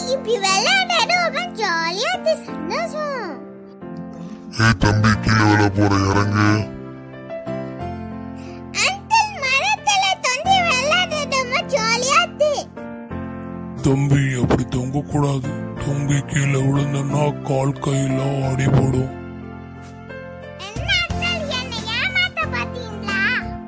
இப்படி விளையாடாத உட்காந்து ஜாலியா இருக்கு சந்தோஷம் ஏய் தம்பி கீழே விழ போற இறங்கு அங்கிள் மரத்துல தொந்தி விளையாடுறது ஜாலியா இருக்கு தம்பி அப்படி தொங்க கூடாது தொங்கி கீழே விழுந்தன்னா கால் கையெல்லாம் அடிபடும் என்ன அங்கிள் என்ன ஏமாத்த பாத்தீங்களா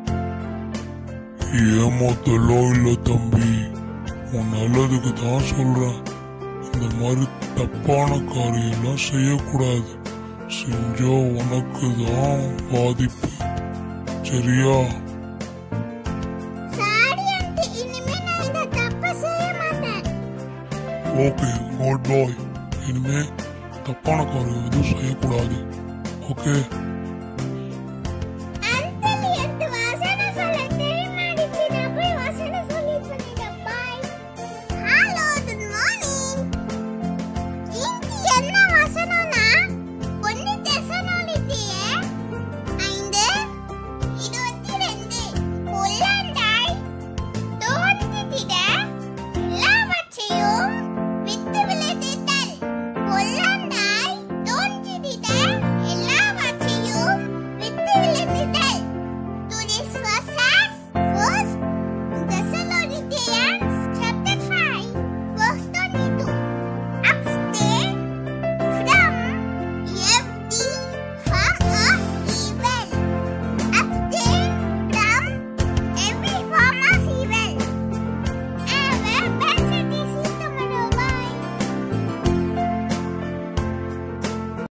ஏமாத்தெல்லாம் இல்ல தம்பி உன் நல்லதுக்கு தான் சொல்றேன் இந்த மாதிரி தப்பான காரியம்லாம் செய்யக்கூடாது செஞ்சா உனக்கு தான் பாதிப்பு சரியா சாரி அங்கிள் இனிமே நான் இந்த தப்ப செய்ய மாட்டேன் ஓகே குட் பாய் இனிமே தப்பான காரியம் எதுவும் செய்யக்கூடாது ஓகே